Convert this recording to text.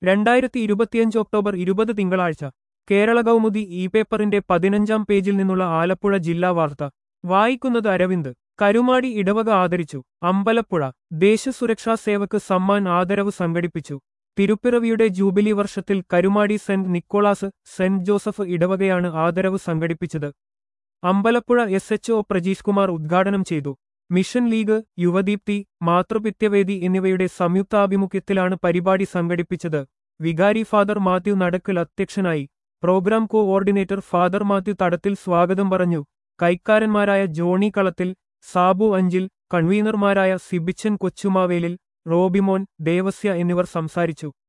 രണ്ടായിരത്തി ഇരുപത്തിയഞ്ച് ഒക്ടോബർ ഇരുപത് തിങ്കളാഴ്ച കേരള കൗമുദി ഇ പേപ്പറിന്റെ പതിനഞ്ചാം പേജിൽ നിന്നുള്ള ആലപ്പുഴ ജില്ലാ വാർത്ത വായിക്കുന്നത് അരവിന്ദ് കരുമാടി ഇടവക ആദരിച്ചു അമ്പലപ്പുഴ ദേശസുരക്ഷാ സേവക്ക് സമ്മാൻ ആദരവ് സംഘടിപ്പിച്ചു തിരുപ്പിറവിയുടെ ജൂബിലി വർഷത്തിൽ Karumadi saint Nicholas saint Joseph ഇടവകയാണ് ആദരവ് സംഘടിപ്പിച്ചത് Ambalappuzha S H O Prajeesh Kumar ഉദ്ഘാടനം ചെയ്തു മിഷൻ ലീഗ് യുവദീപ്തി മാതൃപിത്യവേദി എന്നിവയുടെ സംയുക്താഭിമുഖ്യത്തിലാണ് പരിപാടി സംഘടിപ്പിച്ചത് വികാരി ഫാദർ മാത്യു നടക്കൽ അധ്യക്ഷനായി പ്രോഗ്രാം കോഓർഡിനേറ്റർ ഫാദർ മാത്യു തടത്തിൽ സ്വാഗതം പറഞ്ഞു കൈക്കാരന്മാരായ ജോണി കളത്തിൽ സാബു അഞ്ചിൽ കൺവീനർമാരായ സിബിച്ചൻ കൊച്ചുമാവേലിൽ റോബിമോൻ ദേവസ്യ എന്നിവർ സംസാരിച്ചു